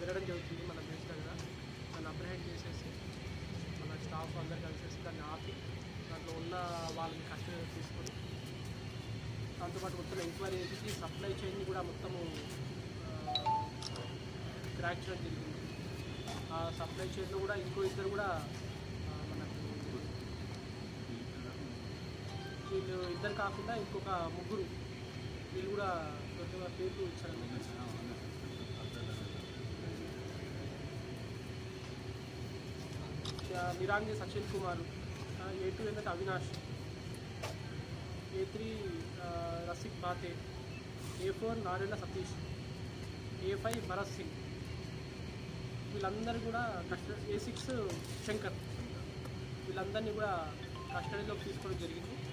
తిరగడం జరుగుతుంది మన బేస్ దగ్గర దాన్ని అప్రహెండ్ చేసేసి మన స్టాఫ్ అందరు కలిసేసి దాన్ని ఆపి దాంట్లో ఉన్న వాళ్ళని కస్టడీ తీసుకొని దాంతోపాటు మొత్తం ఎంక్వైరీ చేసి సప్లై చైన్ని కూడా మొత్తము క్రాక్ చేయడం జరిగింది ఆ సప్లై చైన్లో కూడా ఇంకో ఇద్దరు కూడా ఆ, మనకు వీళ్ళు ఇద్దరు కాకుండా ఇంకొక ముగ్గురు వీళ్ళు కూడా కొద్దిగా పేర్లు ఇచ్చారు నిరాంగి సచిన్ కుమార్ ఏ టూ ఏంటంటే అవినాష్ ఏ త్రీ రసిక్ బాతే ఏ ఫోర్ నారెళ్ళ సతీష్ ఏ ఫైవ్ భరత్ సింగ్ వీళ్ళందరూ కూడా కస్టడీ ఏ సిక్స్ శంకర్ వీళ్ళందరినీ కూడా కస్టడీలోకి తీసుకోవడం జరిగింది